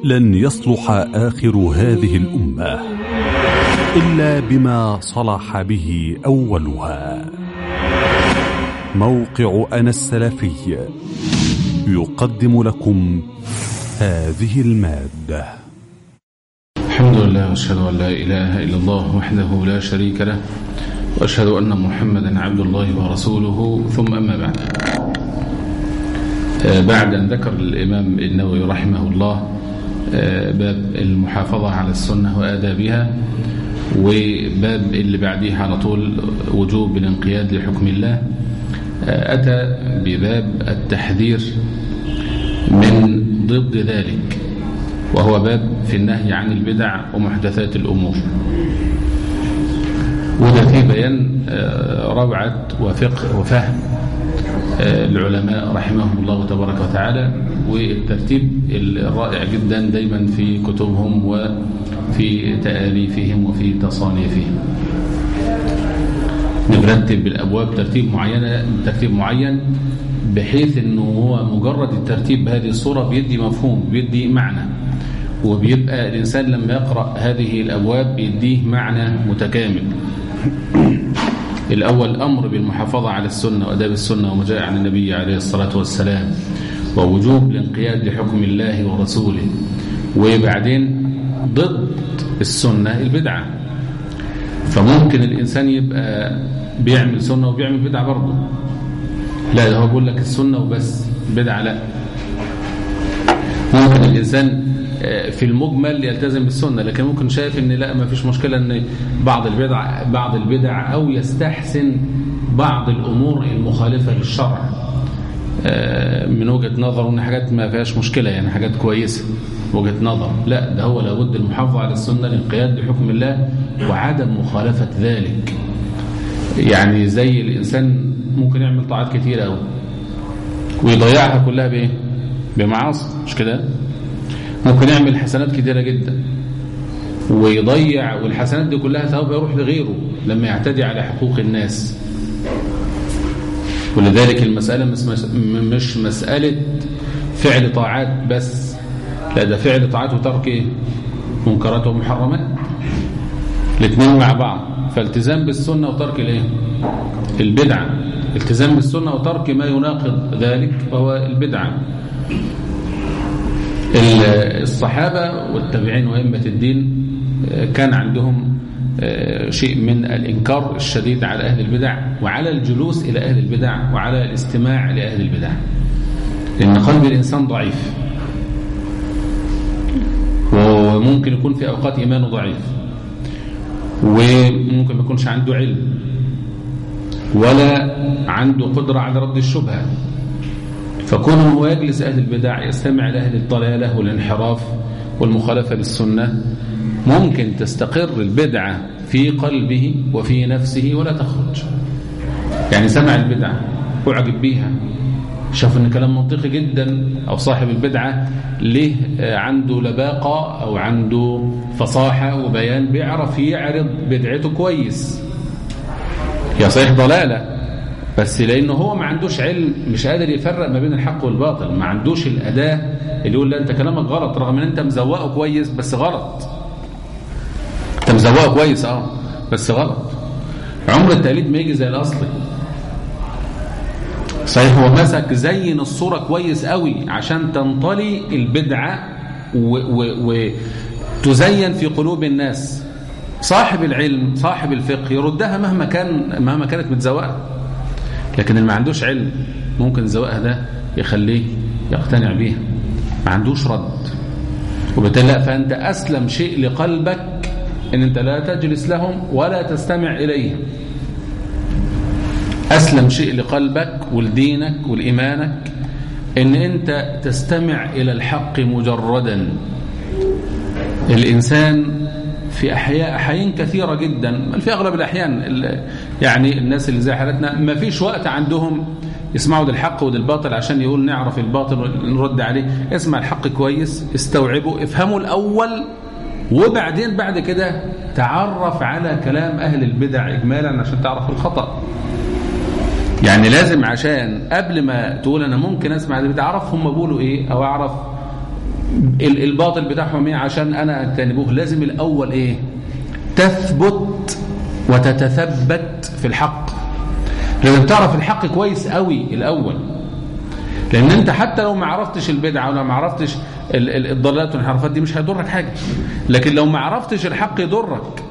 لن يصلح آخر هذه الأمة إلا بما صلح به أولها موقع أنا السلفي يقدم لكم هذه المادة الحمد لله واشهد ان لا اله الا الله وحده لا شريك له واشهد ان محمدا عبد الله ورسوله ثم اما بعد بعد ان ذكر الامام النووي رحمه الله باب المحافظه على السنه وادابها وباب اللي بعديه على طول وجوب الانقياد لحكم الله اتى بباب التحذير من ضد ذلك وهو باب في النهي عن البدع ومحدثات الأمور وده في بيان روعة وفقه وفهم العلماء رحمهم الله تبارك وتعالى والترتيب الرائع جدا دايما في كتبهم وفي تآليفهم وفي تصانيفهم نرتب الأبواب ترتيب معينة ترتيب معين بحيث انه هو مجرد الترتيب بهذه الصورة بيدي مفهوم بيدي معنى وبيبقى الإنسان لما يقرأ هذه الأبواب بيديه معنى متكامل الأول أمر بالمحافظة على السنة وأداب السنة وما جاء عن النبي عليه الصلاة والسلام ووجوب الانقياد لحكم الله ورسوله وبعدين ضد السنة البدعة فممكن الإنسان يبقى بيعمل سنة وبيعمل بدعة برضه لا ده هو بيقول لك السنة وبس بدعة لا ممكن الإنسان في المجمل يلتزم بالسنة لكن ممكن شايف ان لا ما فيش مشكلة ان بعض البدع بعض البدع او يستحسن بعض الامور المخالفة للشرع من وجهة نظر ان حاجات ما فيهاش مشكلة يعني حاجات كويسة وجهة نظر لا ده هو لابد المحافظة على السنة الانقياد لحكم الله وعدم مخالفة ذلك يعني زي الانسان ممكن يعمل طاعات كتيرة قوي ويضيعها كلها بايه بمعاصي مش كده ممكن يعمل حسنات كتيرة جدا ويضيع والحسنات دي كلها ثوابها يروح لغيره لما يعتدي على حقوق الناس ولذلك المسألة مش مسألة فعل طاعات بس لا ده فعل طاعات وترك ايه منكرات ومحرمات الاثنين مع بعض فالتزام بالسنة وترك الايه البدعة التزام بالسنة وترك ما يناقض ذلك وهو البدعة الصحابة والتابعين وأئمة الدين كان عندهم شيء من الإنكار الشديد على أهل البدع وعلى الجلوس إلى أهل البدع وعلى الاستماع لأهل البدع لأن قلب الإنسان ضعيف وممكن يكون في أوقات إيمانه ضعيف وممكن ما يكونش عنده علم ولا عنده قدرة على رد الشبهة فكون هو يجلس أهل البدع يستمع لأهل الضلالة والانحراف والمخالفة للسنة ممكن تستقر البدعة في قلبه وفي نفسه ولا تخرج يعني سمع البدعة أعجب بيها شاف ان كلام منطقي جدا او صاحب البدعة ليه عنده لباقة او عنده فصاحة وبيان بيعرف يعرض بدعته كويس هي صحيح ضلالة بس لانه هو ما عندوش علم مش قادر يفرق ما بين الحق والباطل ما عندوش الاداه اللي يقول لا انت كلامك غلط رغم ان انت مزوقه كويس بس غلط انت مزوقه كويس اه بس غلط عمر التقليد ما يجي زي الاصلي صحيح هو مسك زين الصوره كويس قوي عشان تنطلي البدعه وتزين في قلوب الناس صاحب العلم صاحب الفقه يردها مهما كان مهما كانت متزوقه لكن اللي ما عندوش علم ممكن زواقها ده يخليه يقتنع بيها ما عندوش رد وبالتالي لا فأنت أسلم شيء لقلبك أن أنت لا تجلس لهم ولا تستمع إليهم أسلم شيء لقلبك ولدينك ولإيمانك أن أنت تستمع إلى الحق مجردا الإنسان في أحياء أحيان كثيرة جدا بل في أغلب الأحيان يعني الناس اللي زي حالتنا ما فيش وقت عندهم يسمعوا للحق وللباطل عشان يقول نعرف الباطل ونرد عليه اسمع الحق كويس استوعبه افهمه الأول وبعدين بعد كده تعرف على كلام أهل البدع إجمالا عشان تعرف الخطأ يعني لازم عشان قبل ما تقول أنا ممكن أسمع ده أعرف هم بيقولوا إيه أو أعرف الباطل بتاعهم ايه عشان انا اجتنبوه لازم الاول ايه تثبت وتتثبت في الحق لازم تعرف الحق كويس قوي الاول لان انت حتى لو ما عرفتش البدعه ولا ما عرفتش الضلالات والانحرافات دي مش هيضرك حاجه لكن لو ما عرفتش الحق يضرك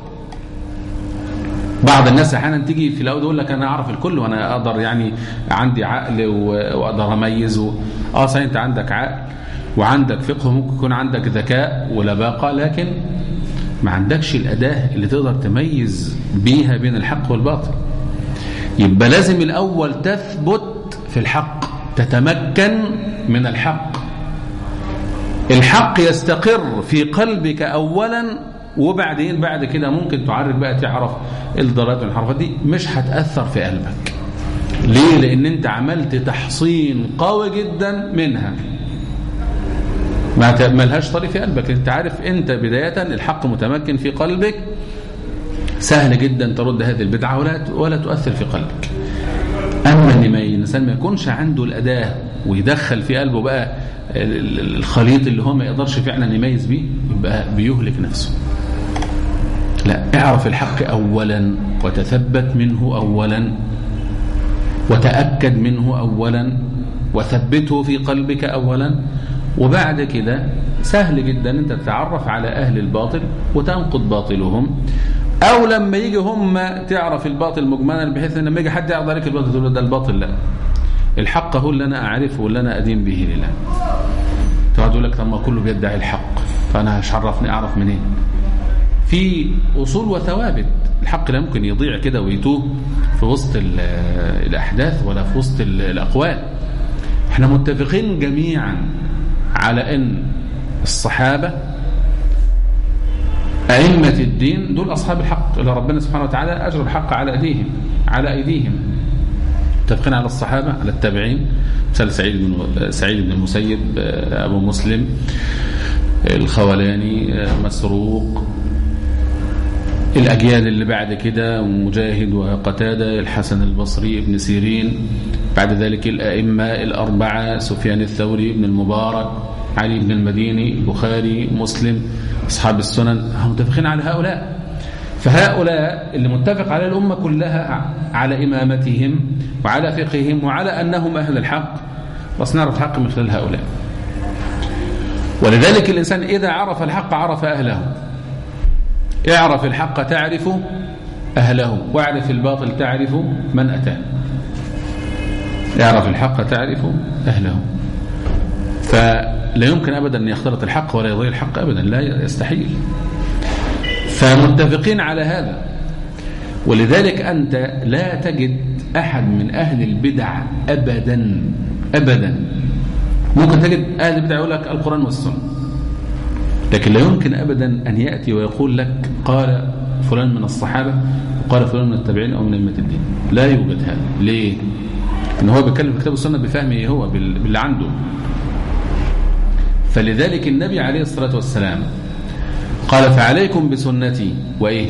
بعض الناس احيانا تيجي في الاول يقول لك انا اعرف الكل وانا اقدر يعني عندي عقل واقدر اميز و... اه صحيح انت عندك عقل وعندك فقه ممكن يكون عندك ذكاء ولباقه لكن ما عندكش الاداه اللي تقدر تميز بيها بين الحق والباطل يبقى لازم الاول تثبت في الحق تتمكن من الحق الحق يستقر في قلبك اولا وبعدين بعد كده ممكن تعرف بقى تعرف الضلالات والانحرافات دي مش هتأثر في قلبك ليه لان انت عملت تحصين قوي جدا منها ما ملهاش طريق في قلبك انت عارف انت بداية الحق متمكن في قلبك سهل جدا ترد هذه البدعة ولا ولا تؤثر في قلبك اما ان ما الانسان ما يكونش عنده الاداه ويدخل في قلبه بقى الخليط اللي هو ما يقدرش فعلا يميز بيه يبقى بيهلك نفسه لا اعرف الحق اولا وتثبت منه اولا وتاكد منه اولا وثبته في قلبك اولا وبعد كده سهل جدا انت تتعرف على اهل الباطل وتنقض باطلهم او لما يجي هم تعرف الباطل مجملا بحيث ان لما يجي حد يعرض عليك الباطل تقول ده الباطل لا الحق هو اللي انا اعرفه واللي انا ادين به لله تقعد يقول لك طب ما كله بيدعي الحق فانا مش عرفني اعرف منين في اصول وثوابت الحق لا يمكن يضيع كده ويتوه في وسط الاحداث ولا في وسط الاقوال احنا متفقين جميعا على ان الصحابه أئمة الدين دول أصحاب الحق اللي ربنا سبحانه وتعالى أجر الحق على أيديهم على أيديهم متفقين على الصحابة على التابعين مثل سعيد بن سعيد بن المسيب أبو مسلم الخولاني مسروق الأجيال اللي بعد كده مجاهد وقتادة الحسن البصري ابن سيرين بعد ذلك الأئمة الأربعة سفيان الثوري ابن المبارك علي بن المديني البخاري مسلم أصحاب السنن هم متفقين على هؤلاء فهؤلاء اللي متفق على الأمة كلها على إمامتهم وعلى فقههم وعلى أنهم أهل الحق بس نعرف الحق من خلال هؤلاء ولذلك الإنسان إذا عرف الحق عرف أهله اعرف الحق تعرف أهله واعرف الباطل تعرف من أتاه اعرف الحق تعرف أهله فلا يمكن أبدا أن يختلط الحق ولا يضيع الحق أبدا لا يستحيل فمتفقين على هذا ولذلك أنت لا تجد أحد من أهل البدع أبدا أبدا ممكن تجد أهل البدع يقول لك القرآن والسنة لكن لا يمكن أبدا أن يأتي ويقول لك قال فلان من الصحابة وقال فلان من التابعين أو من أئمة الدين لا يوجد هذا ليه؟ إن هو بيتكلم في كتاب السنة بفهمه هو باللي عنده فلذلك النبي عليه الصلاة والسلام قال فعليكم بسنتي وإيه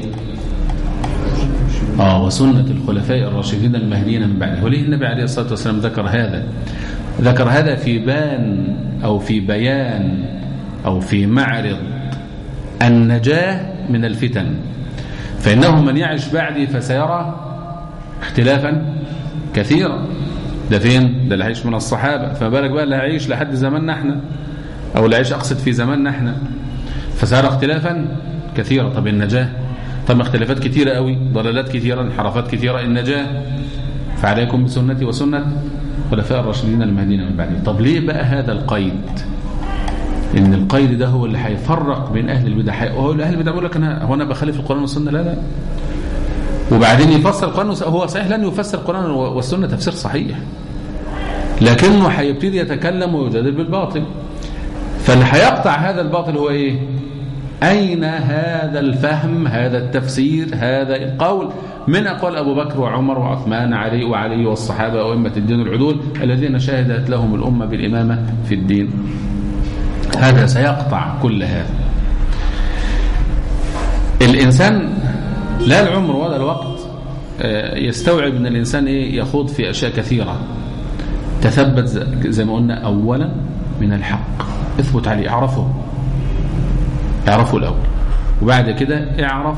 آه وسنة الخلفاء الراشدين المهديين من بعده وليه النبي عليه الصلاة والسلام ذكر هذا ذكر هذا في بان أو في بيان أو في معرض النجاة من الفتن فإنه من يعش بعدي فسيرى اختلافا كثيرا ده فين ده اللي هيعيش من الصحابة فما بالك بقى اللي هيعيش لحد زماننا احنا أو اللي هيعيش أقصد في زماننا احنا فسيرى اختلافا كثيرا طب النجاة طب اختلافات كثيرة قوي ضلالات كثيرة انحرافات كثيرة النجاة فعليكم بسنتي وسنة خلفاء الراشدين المهديين من بعدي طب ليه بقى هذا القيد ان القيد ده هو اللي هيفرق بين اهل البدع هو اهل البدع بيقول لك انا هو انا بخالف القران والسنه لا لا وبعدين يفسر القران هو صحيح لن يفسر القران والسنه تفسير صحيح لكنه هيبتدي يتكلم ويجادل بالباطل فاللي هيقطع هذا الباطل هو ايه أين هذا الفهم هذا التفسير هذا القول من أقوال أبو بكر وعمر وعثمان علي وعلي والصحابة وأئمة الدين العدول الذين شهدت لهم الأمة بالإمامة في الدين هذا سيقطع كل هذا الإنسان لا العمر ولا الوقت يستوعب أن الإنسان إيه يخوض في أشياء كثيرة تثبت زي ما قلنا أولا من الحق اثبت عليه اعرفه اعرفه الأول وبعد كده اعرف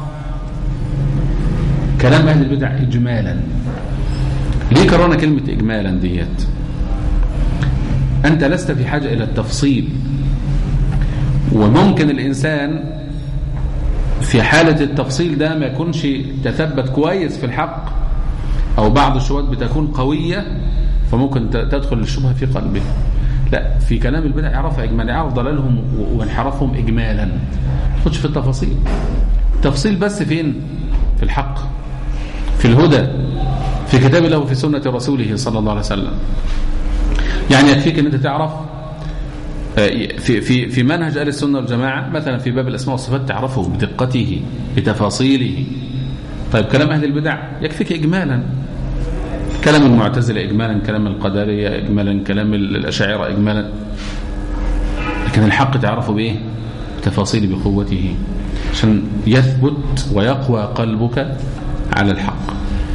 كلام أهل البدع إجمالا ليه كررنا كلمة إجمالا ديت أنت لست في حاجة إلى التفصيل وممكن الإنسان في حالة التفصيل ده ما يكونش تثبت كويس في الحق أو بعض الشبهات بتكون قوية فممكن تدخل الشبهة في قلبه لا في كلام البدع يعرفها إجمالا يعرف ضلالهم وانحرافهم إجمالا تخش في التفاصيل تفصيل بس فين في الحق في الهدى في كتاب الله وفي سنة رسوله صلى الله عليه وسلم يعني يكفيك ان انت تعرف في في في منهج اهل السنه والجماعه مثلا في باب الاسماء والصفات تعرفه بدقته بتفاصيله طيب كلام اهل البدع يكفيك اجمالا كلام المعتزله اجمالا كلام القدريه اجمالا كلام الاشاعره اجمالا لكن الحق تعرفه بايه بتفاصيل بقوته عشان يثبت ويقوى قلبك على الحق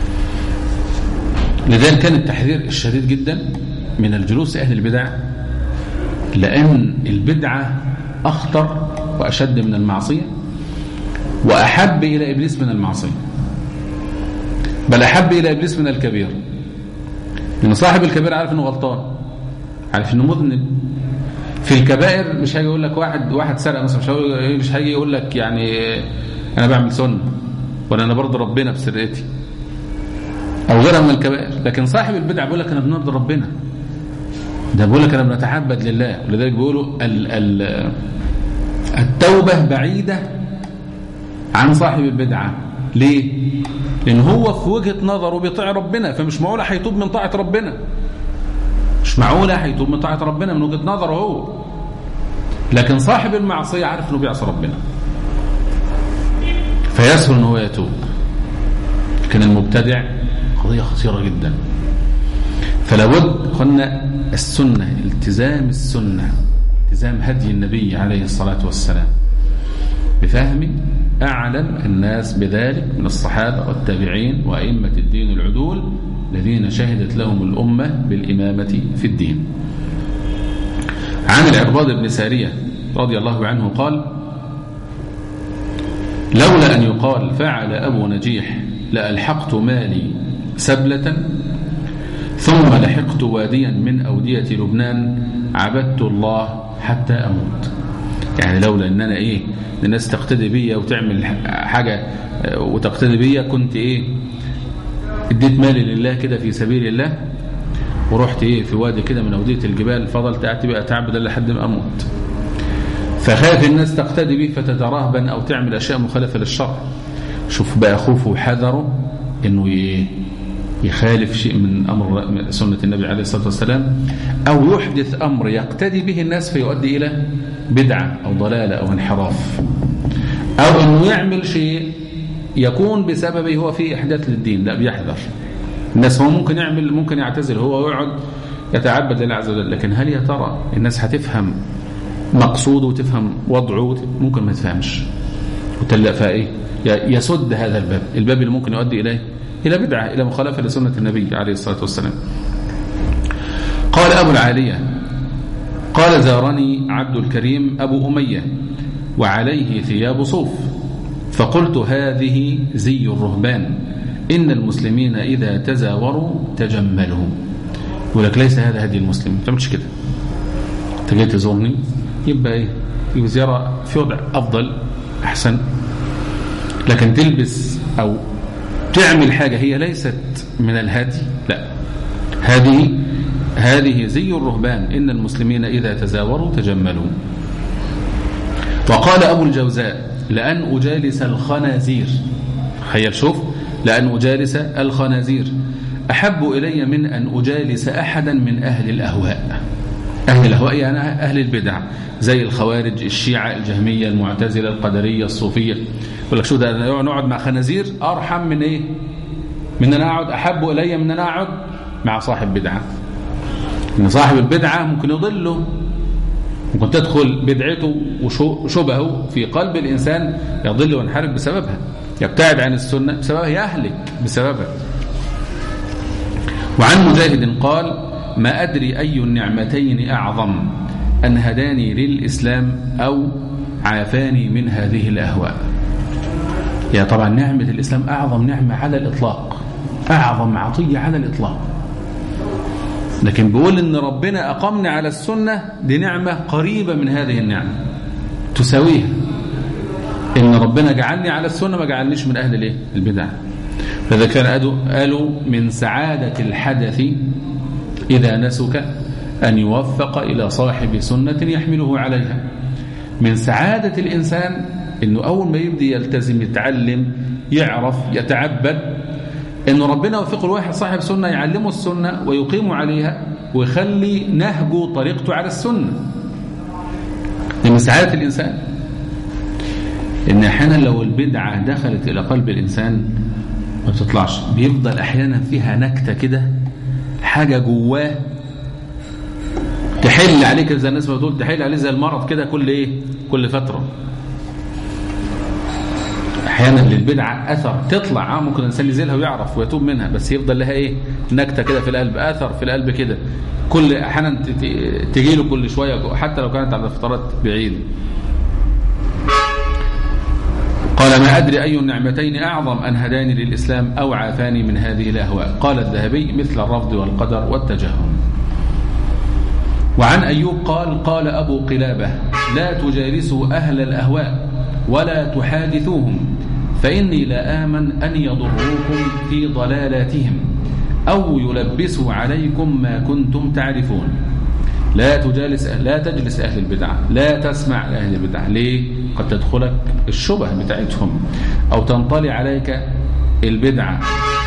لذلك كان التحذير الشديد جدا من الجلوس أهل البدع لأن البدعة أخطر وأشد من المعصية وأحب إلى إبليس من المعصية بل أحب إلى إبليس من الكبير لأن صاحب الكبير عارف أنه غلطان عارف أنه مذنب في الكبائر مش هيجي يقول لك واحد واحد سرق مثلا مش مش هيجي يقول لك يعني أنا بعمل سنة ولا أنا برضه ربنا بسرقتي أو غيرها من الكبائر لكن صاحب البدع بيقول لك أنا بنرضي ربنا ده بيقول لك أنا بنتعبد لله ولذلك بيقولوا ال ال التوبة بعيدة عن صاحب البدعة ليه؟ لأن هو في وجهة نظره بيطيع ربنا فمش معقولة هيتوب من طاعة ربنا مش معقولة هيتوب من طاعة ربنا من وجهة نظره هو لكن صاحب المعصية عارف أنه بيعصي ربنا فيسهل أنه هو يتوب لكن المبتدع قضية خطيرة جدا فلابد قلنا السنة التزام السنة التزام هدي النبي عليه الصلاة والسلام بفهم أعلم الناس بذلك من الصحابة والتابعين وأئمة الدين العدول الذين شهدت لهم الأمة بالإمامة في الدين عن العرباض بن سارية رضي الله عنه قال لولا أن يقال فعل أبو نجيح لألحقت مالي سبلة ثم لحقت واديا من أودية لبنان عبدت الله حتى أموت يعني لولا أن أنا إيه الناس تقتدي بيا وتعمل حاجة وتقتدي بيا كنت إيه اديت مالي لله كده في سبيل الله ورحت إيه في وادي كده من أودية الجبال فضلت بقى أتعبد لحد ما أموت فخاف الناس تقتدي به فتترهبن أو تعمل أشياء مخالفة للشرع شوف بقى خوفه وحذره إنه إيه يخالف شيء من أمر سنة النبي عليه الصلاة والسلام أو يحدث أمر يقتدي به الناس فيؤدي إلى بدعة أو ضلالة أو انحراف أو أنه يعمل شيء يكون بسببه هو في إحداث للدين لا بيحذر الناس هو ممكن يعمل ممكن يعتزل هو ويقعد يتعبد لله عز وجل لكن هل يا ترى الناس هتفهم مقصوده وتفهم وضعه ممكن ما تفهمش وتلقى فايه يسد هذا الباب الباب اللي ممكن يؤدي إليه إلى بدعة إلى مخالفة لسنة النبي عليه الصلاة والسلام قال أبو العالية قال زارني عبد الكريم أبو أمية وعليه ثياب صوف فقلت هذه زي الرهبان إن المسلمين إذا تزاوروا تجملوا يقول لك ليس هذا هدي المسلم ما تعملش كده انت جاي تزورني يبقى ايه يبقى زيارة في وضع أفضل أحسن لكن تلبس أو تعمل حاجة هي ليست من الهدي لا هذه هذه زي الرهبان إن المسلمين إذا تزاوروا تجملوا وقال أبو الجوزاء لأن أجالس الخنازير خيال شوف لأن أجالس الخنازير أحب إلي من أن أجالس أحدا من أهل الأهواء أهل الأهواء يعني أهل البدع زي الخوارج الشيعة الجهمية المعتزلة القدرية الصوفية يقول لك شو ده نقعد مع خنازير أرحم من إيه من أن أقعد أحب إلي من أن أقعد مع صاحب بدعة إن صاحب البدعة ممكن يضله ممكن تدخل بدعته وشبهه في قلب الإنسان يضل وينحرف بسببها يبتعد عن السنة بسببها يهلك بسببها وعن مجاهد قال ما أدري أي النعمتين أعظم أن هداني للإسلام أو عافاني من هذه الأهواء يا طبعا نعمة الإسلام أعظم نعمة على الإطلاق أعظم عطية على الإطلاق لكن بيقول إن ربنا أقمنا على السنة دي نعمة قريبة من هذه النعمة تساويها إن ربنا جعلني على السنة ما جعلنيش من أهل الإيه؟ البدع فإذا كان قالوا من سعادة الحدث إذا نسك أن يوفق إلى صاحب سنة يحمله عليها من سعادة الإنسان أنه أول ما يبدي يلتزم يتعلم يعرف يتعبد أنه ربنا يوفق الواحد صاحب سنة يعلمه السنة ويقيم عليها ويخلي نهجه طريقته على السنة من سعادة الإنسان إن أحيانا لو البدعة دخلت إلى قلب الإنسان ما بتطلعش بيفضل أحيانا فيها نكتة كده حاجة جواه تحل عليه زي الناس بتقول تحل عليه زي المرض كده كل ايه كل فتره احيانا للبدعه اثر تطلع اه ممكن الانسان يزيلها ويعرف ويتوب منها بس يفضل لها ايه نكته كده في القلب اثر في القلب كده كل احيانا تجي له كل شويه حتى لو كانت على فترات بعيده قال ما أدري أي النعمتين أعظم أن هداني للإسلام أو عافاني من هذه الأهواء قال الذهبي مثل الرفض والقدر والتجهم وعن أيوب قال قال أبو قلابة لا تجالسوا أهل الأهواء ولا تحادثوهم فإني لا آمن أن يضروكم في ضلالاتهم أو يلبسوا عليكم ما كنتم تعرفون لا تجالس لا تجلس أهل البدعة لا تسمع لأهل البدعة ليه؟ قد تدخلك الشبه بتاعتهم أو تنطلي عليك البدعة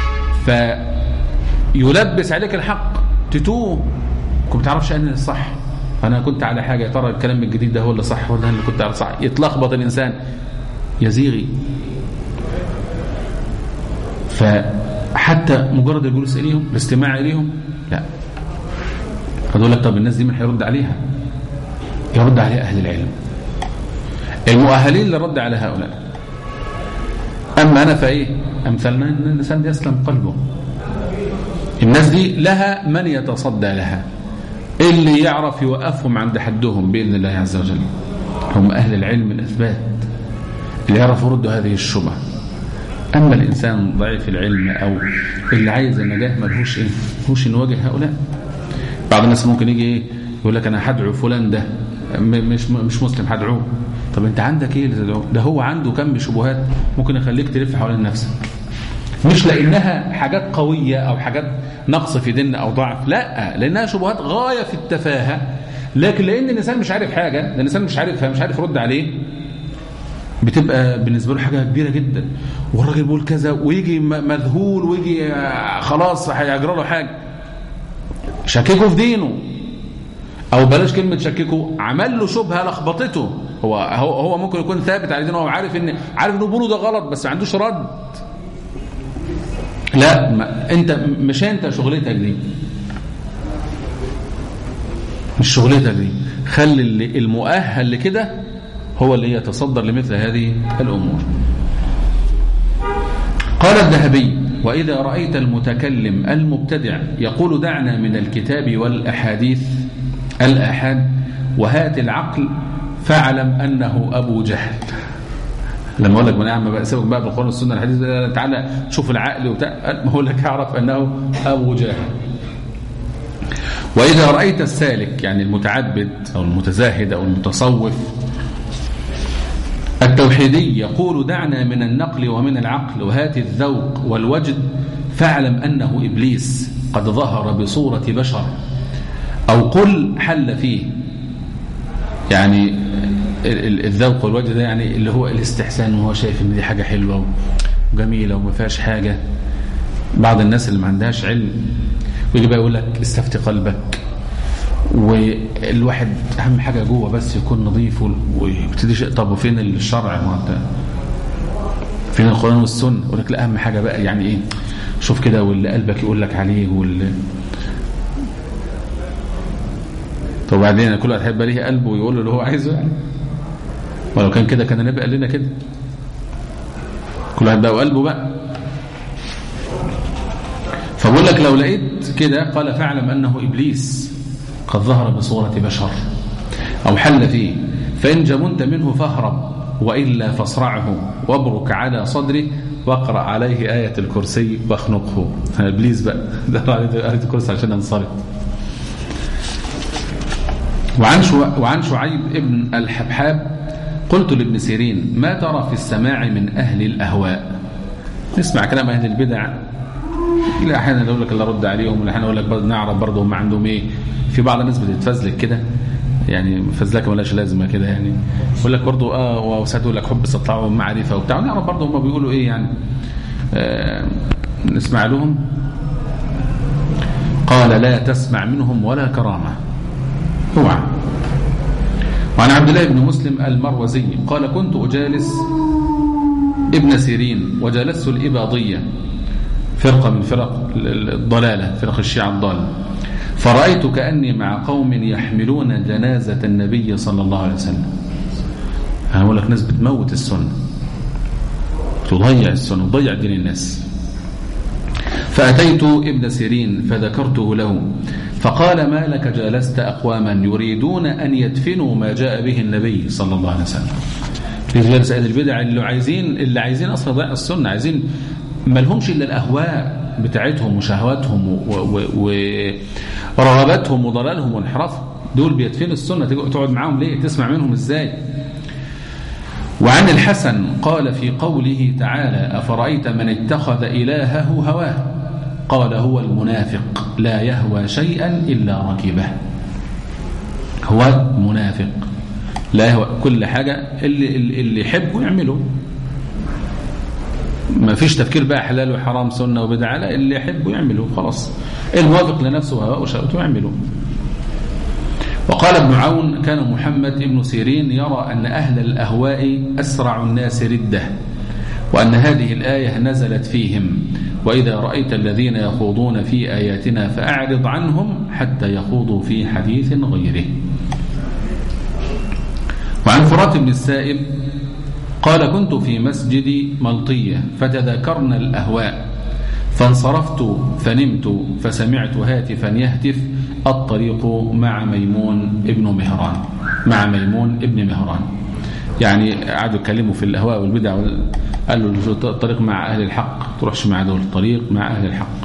فيلبس عليك الحق تتوه كنت تعرفش أن الصح فأنا كنت على حاجة ترى الكلام الجديد ده هو اللي صح ولا اللي كنت على صح يتلخبط الإنسان يزيغي فحتى مجرد الجلوس إليهم الاستماع إليهم لا فدول لك طب الناس دي من هيرد عليها يرد عليها أهل العلم المؤهلين للرد على هؤلاء أما أنا فإيه أمثلنا أن الإنسان يسلم قلبه الناس دي لها من يتصدى لها اللي يعرف يوقفهم عند حدهم بإذن الله عز وجل هم أهل العلم الإثبات اللي يعرف يردوا هذه الشبه أما الإنسان ضعيف العلم أو اللي عايز النجاة ملهوش إيه ملهوش إن يواجه هؤلاء بعض الناس ممكن يجي إيه يقول لك أنا هدعو فلان ده مش مش مسلم هدعوه طب أنت عندك إيه اللي تدعوه ده هو عنده كم شبهات ممكن يخليك تلف حوالين نفسك مش لانها حاجات قويه او حاجات نقص في ديننا او ضعف لا لانها شبهات غايه في التفاهه لكن لان الانسان مش عارف حاجه الانسان مش عارفها مش عارف يرد عليه بتبقى بالنسبه له حاجه كبيره جدا والراجل بيقول كذا ويجي مذهول ويجي خلاص هيجرى له حاجه شككه في دينه او بلاش كلمه شككه عمل له شبهه لخبطته هو هو هو ممكن يكون ثابت على دينه وهو عارف ان عارف انه بيقوله ده غلط بس ما عندوش رد لا ما انت مش انت شغلتك دي مش شغلتك دي خلي المؤهل لكده هو اللي يتصدر لمثل هذه الامور قال الذهبي واذا رايت المتكلم المبتدع يقول دعنا من الكتاب والاحاديث الاحاد وهات العقل فاعلم انه ابو جهل لما اقول لك من اعمى بقى سيبك بقى بالقران والسنه الحديث تعالى شوف العقل وبتاع بقول لك اعرف انه ابو جهل واذا رايت السالك يعني المتعبد او المتزاهد او المتصوف التوحيدي يقول دعنا من النقل ومن العقل وهات الذوق والوجد فاعلم انه ابليس قد ظهر بصوره بشر او قل حل فيه يعني الذوق والوجه ده يعني اللي هو الاستحسان وهو شايف ان دي حاجه حلوه وجميله وما فيهاش حاجه بعض الناس اللي ما عندهاش علم ويجي بقى يقول لك استفتي قلبك والواحد اهم حاجه جوه بس يكون نظيف ويبتدي طب وفين الشرع ما انت فين القران والسنه يقول لك لا اهم حاجه بقى يعني ايه شوف كده واللي قلبك يقول لك عليه واللي طب وبعدين كل واحد هيبقى ليه قلبه ويقول له اللي هو عايزه يعني ولو كان كده كان النبي قال لنا كده كل واحد بقى وقلبه بقى فبقول لك لو لقيت كده قال فاعلم انه ابليس قد ظهر بصوره بشر أو حل فيه فإن جمنت منه فاهرب وإلا فاصرعه وابرك على صدره واقرأ عليه آية الكرسي واخنقه إبليس بقى ده آية الكرسي عشان انصرف وعن شو وعن شعيب ابن الحبحاب قلت لابن سيرين ما ترى في السماع من أهل الأهواء نسمع كلام أهل البدع إلى أحيانا يقول لك الله رد عليهم ولا أحيانا يقول لك نعرف برضه هم عندهم إيه في بعض الناس بتتفزلك كده يعني فزلكه ملاش لازمه كده يعني يقول لك برضه اه وساعات يقول لك حب استطلاع ومعرفه وبتاع نعرف برضه هم بيقولوا ايه يعني آه نسمع لهم قال لا تسمع منهم ولا كرامه اوعى وعن عبد الله بن مسلم المروزي قال كنت أجالس ابن سيرين وجالست الإباضية فرقة من فرق الضلالة فرق الشيعة الضالة فرأيت كأني مع قوم يحملون جنازة النبي صلى الله عليه وسلم أنا أقول لك ناس بتموت السنة تضيع السنة تضيع دين الناس فأتيت ابن سيرين فذكرته له فقال ما لك جالست أقواما يريدون أن يدفنوا ما جاء به النبي صلى الله عليه وسلم جالس أهل البدع اللي عايزين اللي عايزين أصلا ضيع السنة عايزين ما لهمش إلا الأهواء بتاعتهم وشهواتهم ورغباتهم وضلالهم وانحرافهم دول بيدفنوا السنة تقعد معاهم ليه تسمع منهم ازاي وعن الحسن قال في قوله تعالى أفرأيت من اتخذ إلهه هواه قال هو المنافق لا يهوى شيئا إلا ركبه هو منافق لا يهوى كل حاجة اللي, اللي يحبه يعمله ما فيش تفكير بقى حلال وحرام سنة وبدعة لا اللي يحبه يعمله خلاص الموافق لنفسه وهواء وشهوته يعمله وقال ابن عون كان محمد ابن سيرين يرى أن أهل الأهواء أسرع الناس ردة وأن هذه الآية نزلت فيهم وإذا رأيت الذين يخوضون في آياتنا فأعرض عنهم حتى يخوضوا في حديث غيره وعن فرات بن السائب قال كنت في مسجد ملطية فتذكرنا الأهواء فانصرفت فنمت فسمعت هاتفا يهتف الطريق مع ميمون ابن مهران مع ميمون ابن مهران يعني قعدوا يتكلموا في الأهواء والبدع قال له الطريق مع أهل الحق تروحش مع دول الطريق مع أهل الحق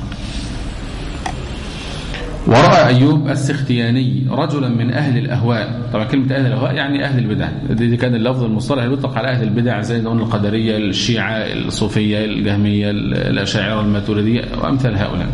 ورأى أيوب السختياني رجلا من أهل الأهواء طبعا كلمة أهل الأهواء يعني أهل البدع دي كان اللفظ المصطلح اللي يطلق على أهل البدع زي قلنا القدرية الشيعة الصوفية الجهمية الأشاعرة الماتريدية وأمثال هؤلاء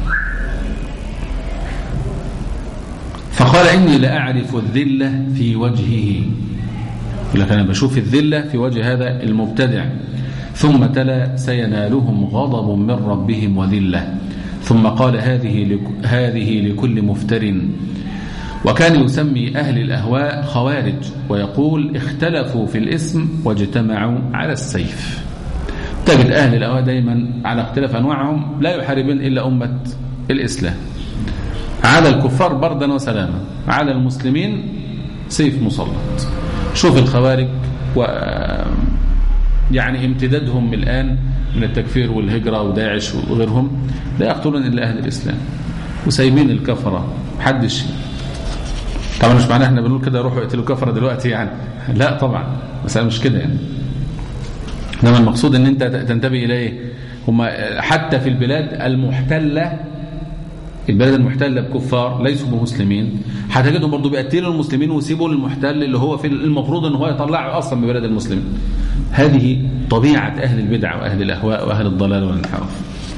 فقال إني لأعرف الذلة في وجهه لك أنا بشوف الذلة في وجه هذا المبتدع ثم تلا سينالهم غضب من ربهم وذلة ثم قال هذه هذه لكل مفتر وكان يسمي أهل الأهواء خوارج ويقول اختلفوا في الاسم واجتمعوا على السيف تجد أهل الأهواء دايما على اختلاف أنواعهم لا يحاربون إلا أمة الإسلام على الكفار بردا وسلاما على المسلمين سيف مسلط شوف الخوارج و يعني امتدادهم الآن من التكفير والهجرة وداعش وغيرهم لا يقتلون إلا أهل الإسلام وسايبين الكفرة محدش طبعا مش معناه احنا بنقول كده روحوا اقتلوا الكفرة دلوقتي يعني لا طبعا بس مش كده يعني انما المقصود ان انت تنتبه اليه هم حتى في البلاد المحتله البلد المحتله بكفار ليسوا بمسلمين هتجدهم برضه بيقتلوا المسلمين ويسيبوا المحتل اللي هو في المفروض ان هو يطلعه اصلا من بلد المسلمين هذه طبيعه اهل البدع واهل الاهواء واهل الضلال والانحراف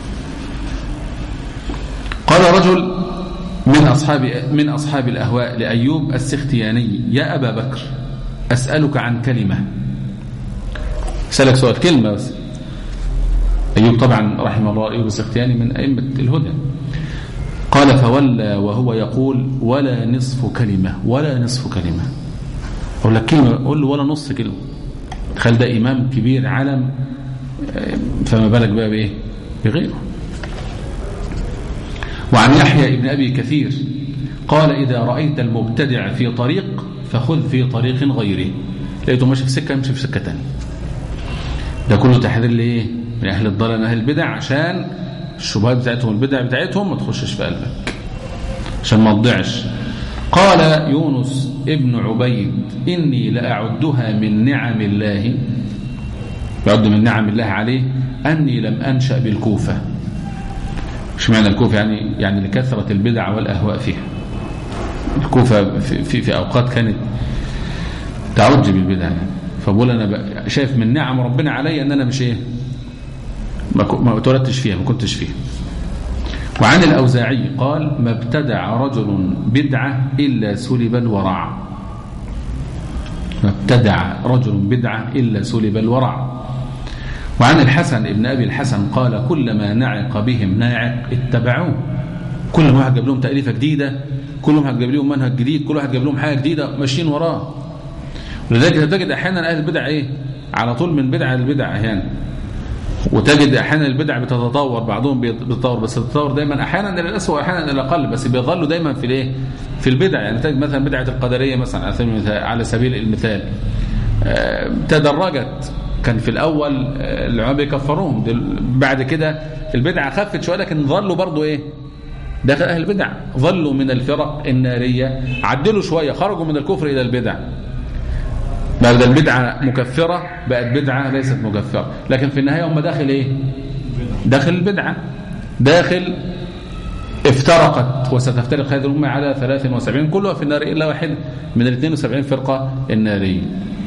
قال رجل من اصحاب من اصحاب الاهواء لايوب السختياني يا ابا بكر اسالك عن كلمه سالك سؤال كلمه بس ايوب طبعا رحمه الله ايوب السختياني من ائمه الهدى قال فولى وهو يقول ولا نصف كلمة ولا نصف كلمة أقول لك كلمة أقول له ولا نص كلمة تخيل ده إمام كبير علم فما بالك بقى بإيه بغيره وعن يحيى ابن أبي كثير قال إذا رأيت المبتدع في طريق فخذ في طريق غيره لقيته ماشي في سكة امشي في سكة تانية ده كله تحذير لإيه من أهل الضلال من أهل البدع عشان الشبهات بتاعتهم البدع بتاعتهم ما تخشش في قلبك عشان ما تضيعش قال يونس ابن عبيد إني لأعدها من نعم الله يعد من نعم الله عليه أني لم أنشأ بالكوفة مش معنى الكوفة يعني يعني لكثرة البدع والأهواء فيها الكوفة في, في, في أوقات كانت تعج بالبدع فبقول أنا شايف من نعم ربنا علي أن أنا مش إيه ما اتولدتش فيها ما كنتش فيها وعن الأوزاعي قال ما ابتدع رجل بدعة إلا سلب الورع ما ابتدع رجل بدعة إلا سلب الورع وعن الحسن ابن أبي الحسن قال كلما نعق بهم ناعق اتبعوه كل واحد جاب لهم تأليفة جديدة كل واحد جاب لهم منهج جديد كل واحد جاب لهم حاجة جديدة ماشيين وراه ولذلك تجد أحيانا أهل البدع إيه على طول من بدعة للبدع أحيانا وتجد احيانا البدع بتتطور بعضهم بيتطور بس التطور دايما احيانا الى الاسوء واحيانا الى الاقل بس بيظلوا دايما في الايه في البدع يعني تجد مثلا بدعه القدريه مثلا على سبيل المثال على سبيل المثال تدرجت كان في الاول العلماء بيكفروهم بعد كده البدعه خفت شويه لكن ظلوا برضه ايه داخل اهل البدع ظلوا من الفرق الناريه عدلوا شويه خرجوا من الكفر الى البدع بعد البدعة مكفرة بقت بدعة ليست مكفرة لكن في النهاية هم داخل ايه داخل البدعة داخل افترقت وستفترق هذه الأمة على 73 كلها في النار إلا واحد من ال 72 فرقة النارية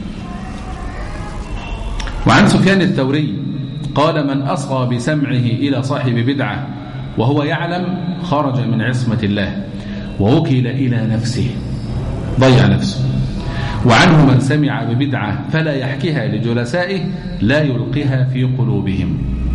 وعن سفيان الثوري قال من أصغى بسمعه إلى صاحب بدعة وهو يعلم خرج من عصمة الله ووكل إلى نفسه ضيع نفسه وعنه من سمع ببدعة فلا يحكيها لجلسائه لا يلقيها في قلوبهم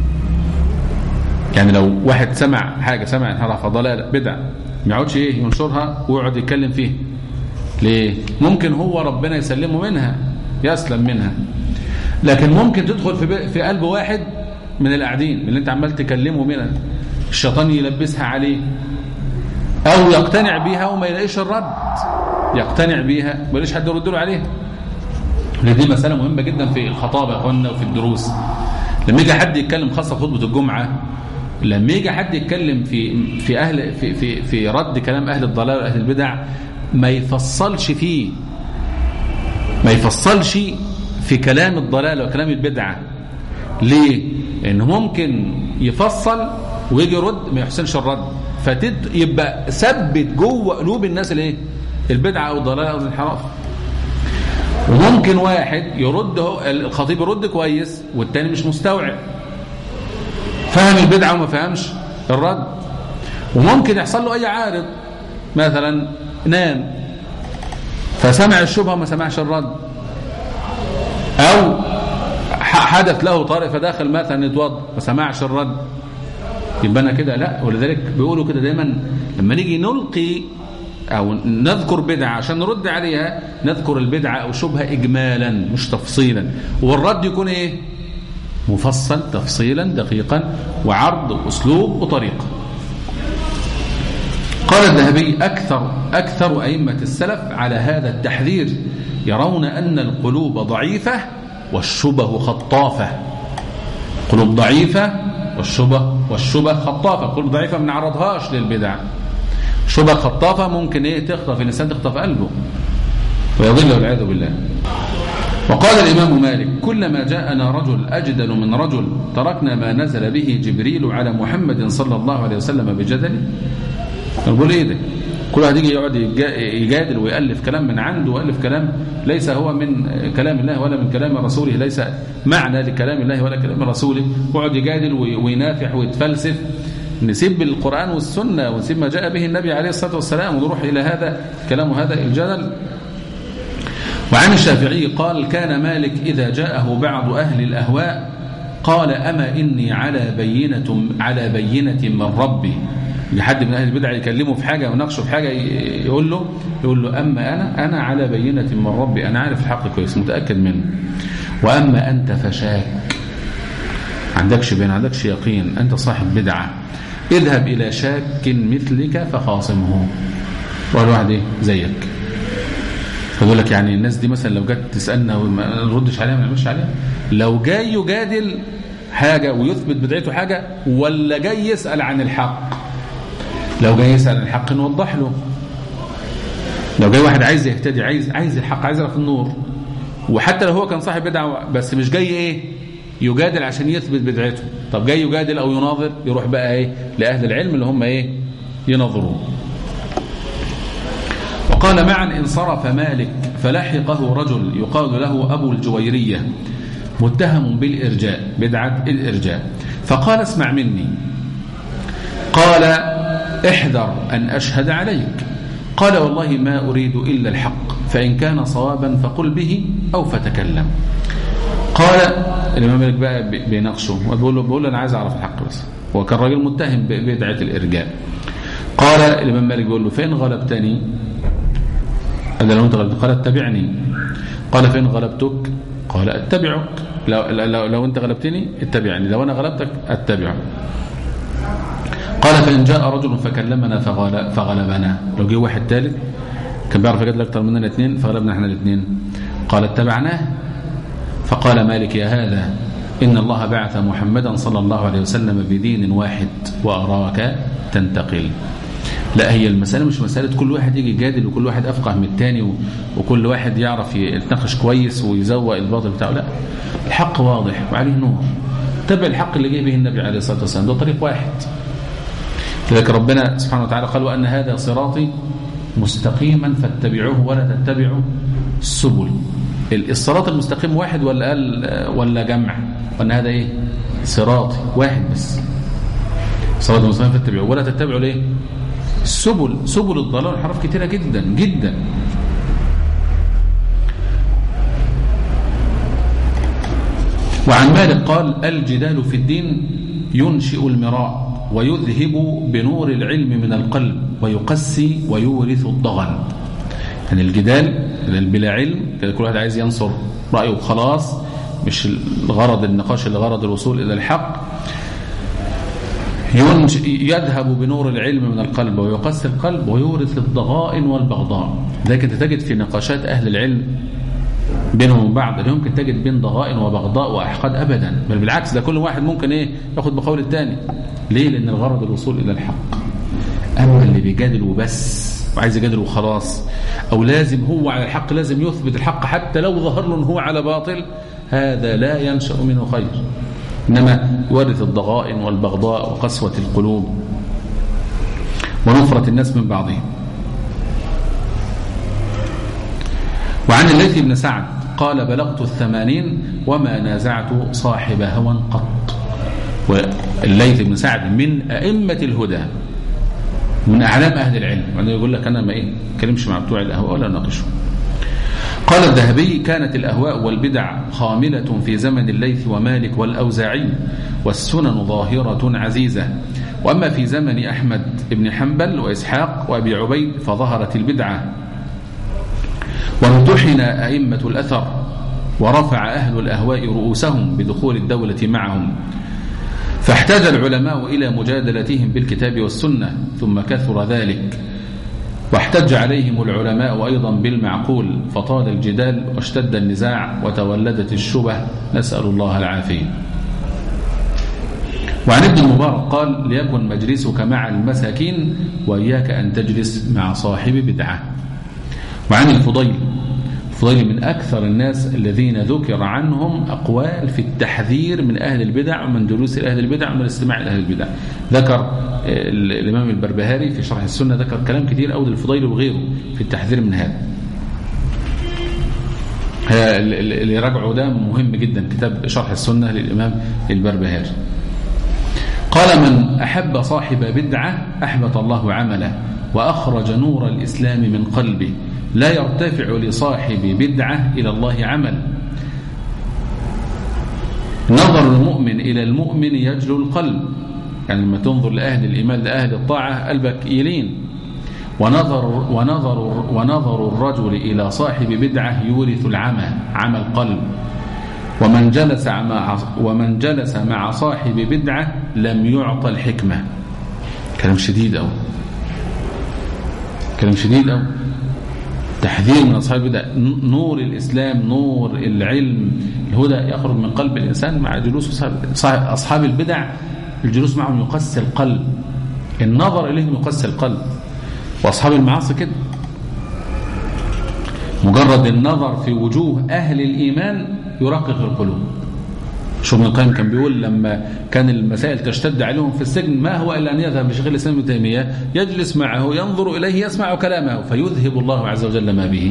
يعني لو واحد سمع حاجة سمع انحراف ضلال بدعة ما يقعدش ايه ينشرها ويقعد يتكلم فيه ليه ممكن هو ربنا يسلمه منها يسلم منها لكن ممكن تدخل في في قلب واحد من القاعدين من اللي انت عمال تكلمه منها الشيطان يلبسها عليه او يقتنع بيها وما يلاقيش الرد يقتنع بيها ما يلاقيش حد يرد له عليها دي مسألة مهمة جدا في الخطابة يا اخوانا وفي الدروس لما يجي حد يتكلم خاصة في خطبة الجمعة لما يجي حد يتكلم في في اهل في في في رد كلام اهل الضلال واهل البدع ما يفصلش فيه ما يفصلش في كلام الضلال وكلام البدعة ليه؟ لأنه ممكن يفصل ويجي يرد ما يحسنش الرد فتد يبقى ثبت جوه قلوب الناس الايه؟ البدعة أو الضلال أو الانحراف وممكن واحد يرد هو الخطيب يرد كويس والتاني مش مستوعب فهم البدعة وما فهمش الرد وممكن يحصل له أي عارض مثلا نام فسمع الشبهة وما سمعش الرد أو حدث له طارئ فداخل مثلا يتوضا ما سمعش الرد يبقى انا كده لا ولذلك بيقولوا كده دايما لما نيجي نلقي او نذكر بدعه عشان نرد عليها نذكر البدعه او شبهه اجمالا مش تفصيلا والرد يكون ايه مفصل تفصيلا دقيقا وعرض واسلوب وطريقه قال الذهبي اكثر اكثر ائمه السلف على هذا التحذير يرون ان القلوب ضعيفه والشبه خطافه قلوب ضعيفه والشبه والشبه خطافه قلوب ضعيفه ما نعرضهاش للبدع شبه خطافة ممكن ايه تخطف الإنسان تخطف قلبه ويضل والعياذ بالله وقال الإمام مالك كلما جاءنا رجل أجدل من رجل تركنا ما نزل به جبريل على محمد صلى الله عليه وسلم بجدله نقول ايه ده كل واحد يجي يقعد يجادل ويألف كلام من عنده ويألف كلام ليس هو من كلام الله ولا من كلام رسوله ليس معنى لكلام الله ولا كلام رسوله ويقعد يجادل وينافح ويتفلسف نسيب القرآن والسنة ونسيب ما جاء به النبي عليه الصلاة والسلام ونروح إلى هذا كلام هذا الجدل وعن الشافعي قال كان مالك إذا جاءه بعض أهل الأهواء قال أما إني على بينة على بينة من ربي حد من أهل البدع يكلمه في حاجة وناقشه في حاجة يقول له يقول له أما أنا أنا على بينة من ربي أنا عارف الحق كويس متأكد منه وأما أنت فشاك عندكش بين عندكش يقين أنت صاحب بدعة اذهب إلى شاك مثلك فخاصمه وقال واحد ايه زيك فيقول لك يعني الناس دي مثلا لو جت تسألنا وما نردش عليها ما نردش عليها لو جاي يجادل حاجة ويثبت بدعته حاجة ولا جاي يسأل عن الحق لو جاي يسأل عن الحق نوضح له لو جاي واحد عايز يهتدي عايز عايز الحق عايز يعرف النور وحتى لو هو كان صاحب بدعه بس مش جاي ايه يجادل عشان يثبت بدعته طب جاي يجادل او يناظر يروح بقى ايه لاهل العلم اللي هم ايه ينظرون وقال معا انصرف مالك فلحقه رجل يقال له ابو الجويريه متهم بالارجاء بدعه الارجاء فقال اسمع مني قال احذر ان اشهد عليك قال والله ما اريد الا الحق فان كان صوابا فقل به او فتكلم قال الامام مالك بقى بيناقشه وبيقول له بيقول له انا عايز اعرف الحق بس هو كان راجل متهم ببدعه الارجاء قال الامام مالك بيقول له فين غلبتني قال لو انت غلبت قال اتبعني قال فين غلبتك قال اتبعك لو, لو, لو انت غلبتني اتبعني لو انا غلبتك اتبعك قال فإن جاء رجل فكلمنا فغل فغلبنا لو جه واحد ثالث كان بيعرف يجادل أكثر مننا الاثنين فغلبنا احنا الاثنين قال اتبعناه فقال مالك يا هذا إن الله بعث محمدا صلى الله عليه وسلم بدين واحد وأراك تنتقل لا هي المسألة مش مسألة كل واحد يجي يجادل وكل واحد أفقه من الثاني وكل واحد يعرف يتناقش كويس ويزوق الباطل بتاعه لا الحق واضح وعليه نور تبع الحق اللي جه به النبي عليه الصلاة والسلام ده طريق واحد لذلك ربنا سبحانه وتعالى قال وأن هذا صراطي مستقيما فاتبعوه ولا تتبعوا السبل الصراط المستقيم واحد ولا قال ولا جمع وأن هذا إيه صراطي واحد بس صراط المستقيم فاتبعوه ولا تتبعوا ليه السبل سبل الضلال والانحراف كتيرة جدا جدا وعن مالك قال الجدال في الدين ينشئ المراء ويذهب بنور العلم من القلب ويقسي ويورث الضغن يعني الجدال بلا علم كل واحد عايز ينصر رأيه وخلاص مش الغرض النقاش اللي غرض الوصول إلى الحق يذهب بنور العلم من القلب ويقسي القلب ويورث الضغائن والبغضاء لكن تجد في نقاشات أهل العلم بينهم وبين بعض لا يمكن تجد بين ضغائن وبغضاء وأحقاد أبدا بل بالعكس ده كل واحد ممكن إيه ياخد بقول الثاني ليه لأن الغرض الوصول إلى الحق أما اللي بيجادل وبس وعايز يجادل وخلاص أو لازم هو على الحق لازم يثبت الحق حتى لو ظهر له هو على باطل هذا لا ينشأ منه خير إنما يورث الضغائن والبغضاء وقسوة القلوب ونفرة الناس من بعضهم وعن الليث بن سعد قال بلغت الثمانين وما نازعت صاحب هوى قط والليث بن سعد من أئمة الهدى من أعلام أهل العلم يعني يقول لك أنا ما إيه كلمش مع بتوع الأهواء ولا ناقشهم قال الذهبي كانت الأهواء والبدع خاملة في زمن الليث ومالك والأوزاعي والسنن ظاهرة عزيزة وأما في زمن أحمد بن حنبل وإسحاق وأبي عبيد فظهرت البدعة وامتحن أئمة الأثر ورفع أهل الأهواء رؤوسهم بدخول الدولة معهم فاحتاج العلماء إلى مجادلتهم بالكتاب والسنة ثم كثر ذلك واحتج عليهم العلماء أيضا بالمعقول فطال الجدال واشتد النزاع وتولدت الشبه نسأل الله العافية وعن ابن المبارك قال ليكن مجلسك مع المساكين وإياك أن تجلس مع صاحب بدعة وعن الفضيل الفضيل من أكثر الناس الذين ذكر عنهم أقوال في التحذير من أهل البدع ومن جلوس أهل البدع ومن الاستماع إلى أهل البدع ذكر الإمام البربهاري في شرح السنة ذكر كلام كثير أو للفضيل وغيره في التحذير من هذا اللي راجعه ده مهم جدا كتاب شرح السنة للإمام البربهاري قال من أحب صاحب بدعة أحبط الله عمله وأخرج نور الإسلام من قلبه لا يرتفع لصاحب بدعة إلى الله عمل نظر المؤمن إلى المؤمن يجلو القلب يعني لما تنظر لأهل الإيمان لأهل الطاعة قلبك يلين ونظر, ونظر, ونظر الرجل إلى صاحب بدعة يورث العمى عمى القلب ومن جلس مع ومن جلس مع صاحب بدعة لم يعطى الحكمة كلام شديد أو كلام شديد أو تحذير من أصحاب البدع نور الإسلام نور العلم الهدى يخرج من قلب الإنسان مع جلوس أصحاب البدع الجلوس معهم يقسي القلب النظر إليهم يقسي القلب وأصحاب المعاصي كده مجرد النظر في وجوه أهل الإيمان يرقق القلوب شو ابن القيم كان بيقول لما كان المسائل تشتد عليهم في السجن ما هو إلا أن يذهب لشيخ الإسلام ابن تيمية يجلس معه ينظر إليه يسمع كلامه فيذهب الله عز وجل ما به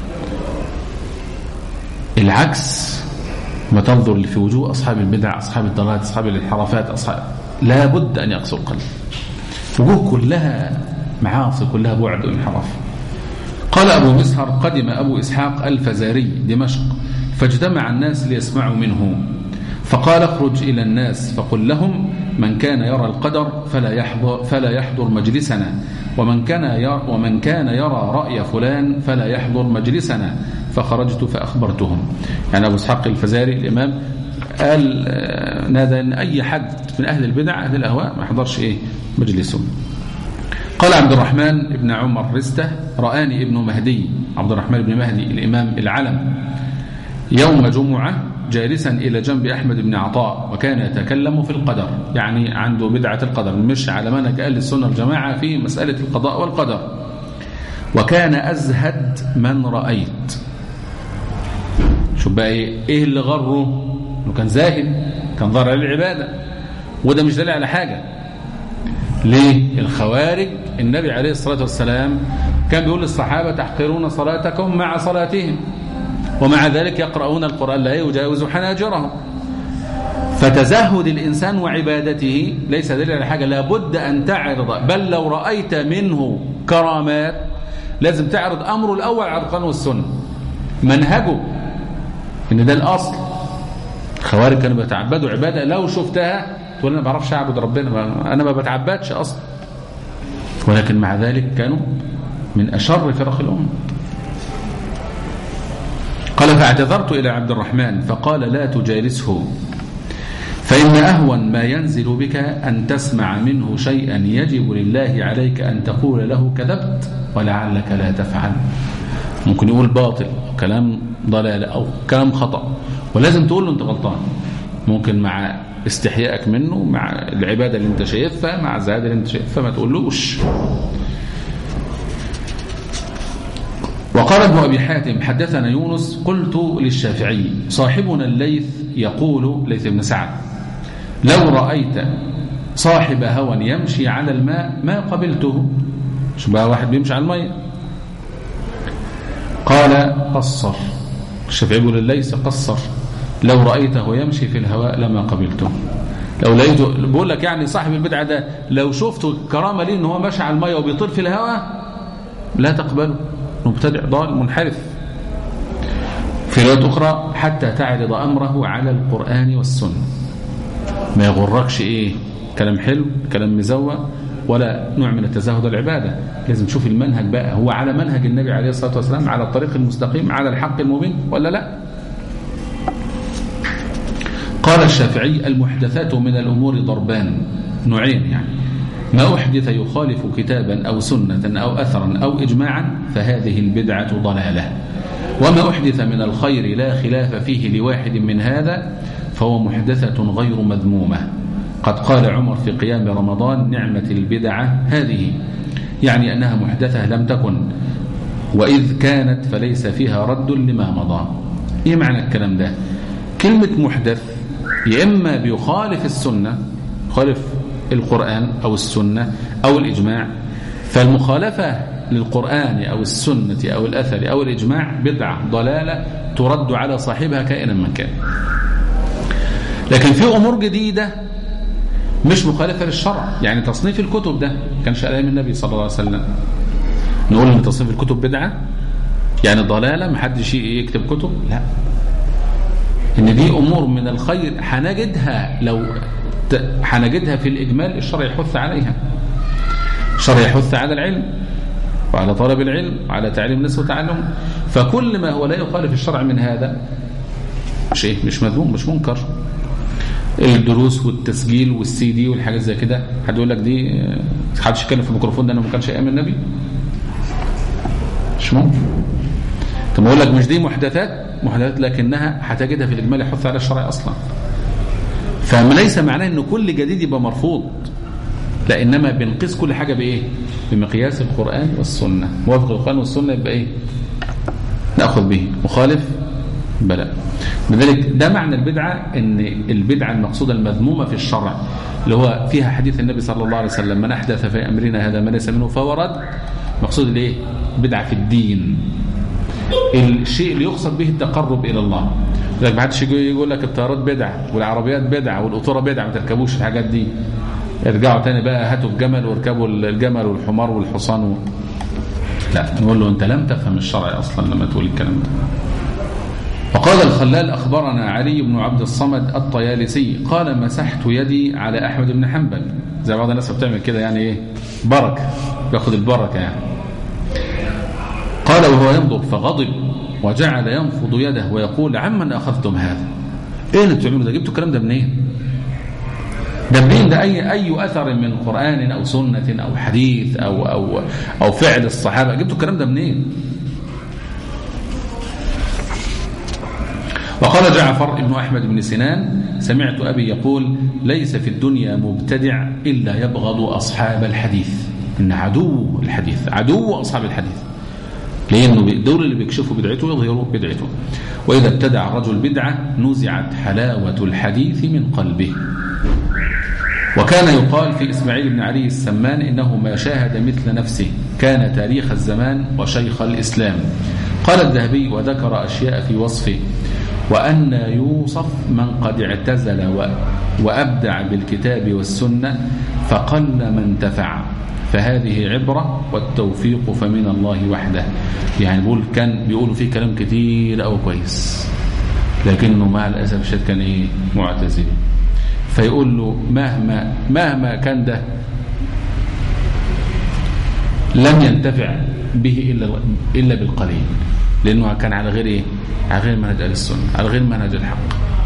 العكس ما تنظر في وجوه أصحاب البدع أصحاب الضلالات أصحاب الانحرافات أصحاب لا بد أن يقسو القلب وجوه كلها معاصي كلها بعد وانحراف قال أبو مسهر قدم أبو إسحاق الفزاري دمشق فاجتمع الناس ليسمعوا منه فقال اخرج إلى الناس فقل لهم من كان يرى القدر فلا يحضر, فلا يحضر مجلسنا ومن كان يرى, ومن كان يرى رأي فلان فلا يحضر مجلسنا فخرجت فأخبرتهم يعني أبو اسحاق الفزاري الإمام قال نادى أن أي حد من أهل البدع أهل الأهواء ما يحضرش إيه مجلسه قال عبد الرحمن بن عمر رسته رآني ابن مهدي عبد الرحمن بن مهدي الإمام العلم يوم جمعة جالسا إلى جنب أحمد بن عطاء وكان يتكلم في القدر يعني عنده بدعة القدر مش على منهج أهل السنة والجماعة في مسألة القضاء والقدر وكان أزهد من رأيت شوف بقى إيه, إيه اللي غره إنه كان زاهد كان ضرر للعبادة وده مش دليل على حاجة ليه الخوارج النبي عليه الصلاة والسلام كان بيقول للصحابة تحقرون صلاتكم مع صلاتهم ومع ذلك يقرؤون القرآن لا يجاوز حناجرهم فتزهد الإنسان وعبادته ليس دليل على حاجة لابد أن تعرض بل لو رأيت منه كرامات لازم تعرض أمره الأول على القرآن والسنة منهجه إن ده الأصل الخوارج كانوا بيتعبدوا عبادة لو شفتها تقول أنا ما بعرفش أعبد ربنا أنا ما بتعبدش أصلا ولكن مع ذلك كانوا من أشر فرق الأمة قال فاعتذرت إلى عبد الرحمن فقال لا تجالسه فإن أهون ما ينزل بك أن تسمع منه شيئا يجب لله عليك أن تقول له كذبت ولعلك لا تفعل ممكن يقول باطل كلام ضلال أو كلام خطأ ولازم تقول له أنت غلطان ممكن مع استحيائك منه مع العبادة اللي انت شايفها مع الزهاد اللي انت شايفها ما تقولوش وقال ابن أبي حاتم حدثنا يونس قلت للشافعي صاحبنا الليث يقول ليث بن سعد لو رأيت صاحب هوى يمشي على الماء ما قبلته شو بقى واحد بيمشي على الماء قال قصر الشافعي يقول الليث قصر لو رأيته يمشي في الهواء لما قبلته لو لقيته بقول لك يعني صاحب البدعة ده لو شفته كرامة ليه ان هو ماشي على المية وبيطير في الهواء لا تقبله مبتدع ضال منحرف في رواية أخرى حتى تعرض أمره على القرآن والسنة ما يغركش إيه كلام حلو كلام مزوى ولا نوع من التزاهد العبادة لازم تشوف المنهج بقى هو على منهج النبي عليه الصلاة والسلام على الطريق المستقيم على الحق المبين ولا لا قال الشافعي المحدثات من الأمور ضربان نوعين يعني ما أحدث يخالف كتابا أو سنة أو أثرا أو إجماعا فهذه البدعة ضلالة وما أحدث من الخير لا خلاف فيه لواحد من هذا فهو محدثة غير مذمومة قد قال عمر في قيام رمضان نعمة البدعة هذه يعني أنها محدثة لم تكن وإذ كانت فليس فيها رد لما مضى إيه معنى الكلام ده كلمة محدث يا إما بيخالف السنة يخالف القرآن أو السنة أو الإجماع فالمخالفة للقرآن أو السنة أو الأثر أو الإجماع بدعة ضلالة ترد على صاحبها كائنا من كان لكن في أمور جديدة مش مخالفة للشرع يعني تصنيف الكتب ده كانش أيام النبي صلى الله عليه وسلم نقول ان تصنيف الكتب بدعة يعني ضلالة محدش يكتب كتب لا ان دي امور من الخير هنجدها لو هنجدها في الاجمال الشرع يحث عليها الشرع يحث على العلم وعلى طلب العلم وعلى تعليم الناس وتعلم فكل ما هو لا يخالف الشرع من هذا شيء مش مذموم مش منكر الدروس والتسجيل والسي دي والحاجات زي كده حد يقول لك دي حدش يتكلم في الميكروفون ده انه ما كانش ايام النبي مش ممكن طب اقول لك مش دي محدثات محدثات لكنها هتجدها في الاجمال يحث على الشرع اصلا فليس معناه ان كل جديد يبقى مرفوض لا انما بنقيس كل حاجه بايه بمقياس القران والسنه موافق القران والسنه يبقى ايه ناخذ تأخذ به مخالف بلى لذلك ده معنى البدعة ان البدعة المقصودة المذمومة في الشرع اللي هو فيها حديث النبي صلى الله عليه وسلم من أحدث في أمرنا هذا ما ليس منه فهو رد مقصود الايه بدعة في الدين الشيء اللي يقصد به التقرب إلى الله لذلك ما حدش يقول لك الطيارات بدعة والعربيات بدعة والقطورة بدعة ما تركبوش الحاجات دي ارجعوا تاني بقى هاتوا الجمل واركبوا الجمل والحمار والحصان و... لا نقول له انت لم تفهم الشرع اصلا لما تقول الكلام ده وقال الخلال أخبرنا علي بن عبد الصمد الطيالسي قال مسحت يدي على أحمد بن حنبل زي بعض الناس بتعمل كده يعني إيه بركة بياخد البركة يعني قال وهو ينظر فغضب وجعل ينفض يده ويقول عمن أخذتم هذا إيه اللي بتعملوا ده جبتوا الكلام ده منين ده منين ده أي أي أثر من قرآن أو سنة أو حديث أو أو أو فعل الصحابة جبتوا الكلام ده منين وقال جعفر بن أحمد بن سنان سمعت أبي يقول ليس في الدنيا مبتدع إلا يبغض أصحاب الحديث إن عدو الحديث عدو أصحاب الحديث لأنه دول اللي بيكشفوا بدعته يظهروا بدعته وإذا ابتدع الرجل بدعة نزعت حلاوة الحديث من قلبه وكان يقال في إسماعيل بن علي السمان إنه ما شاهد مثل نفسه كان تاريخ الزمان وشيخ الإسلام قال الذهبي وذكر أشياء في وصفه وأن يوصف من قد اعتزل وأبدع بالكتاب والسنة فقل من تفع فهذه عبرة والتوفيق فمن الله وحده يعني بيقول كان بيقولوا فيه كلام كتير أو كويس لكنه مع الأسف الشديد كان إيه معتزل فيقول له مهما مهما كان ده لم ينتفع به إلا إلا بالقليل لأنه كان على غير إيه على غير منهج أهل السنة على غير منهج الحق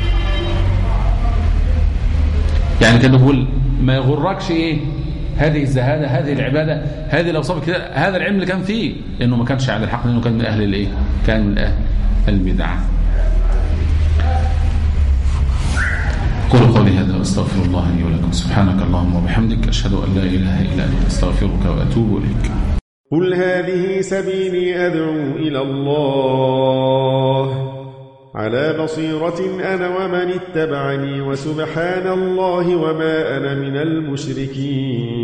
يعني كان بيقول ما يغركش إيه هذه الزهادة هذه العبادة هذه الأوصاف كده هذا العلم اللي كان فيه لأنه ما كانش على الحق لأنه كان من أهل الإيه كان من أهل البدع قولوا قولي هذا واستغفر الله لي ولكم سبحانك اللهم وبحمدك أشهد أن لا إله إلا أنت أستغفرك وأتوب إليك قل هذه سبيلي أدعو إلى الله على بصيرة أنا ومن اتبعني وسبحان الله وما أنا من المشركين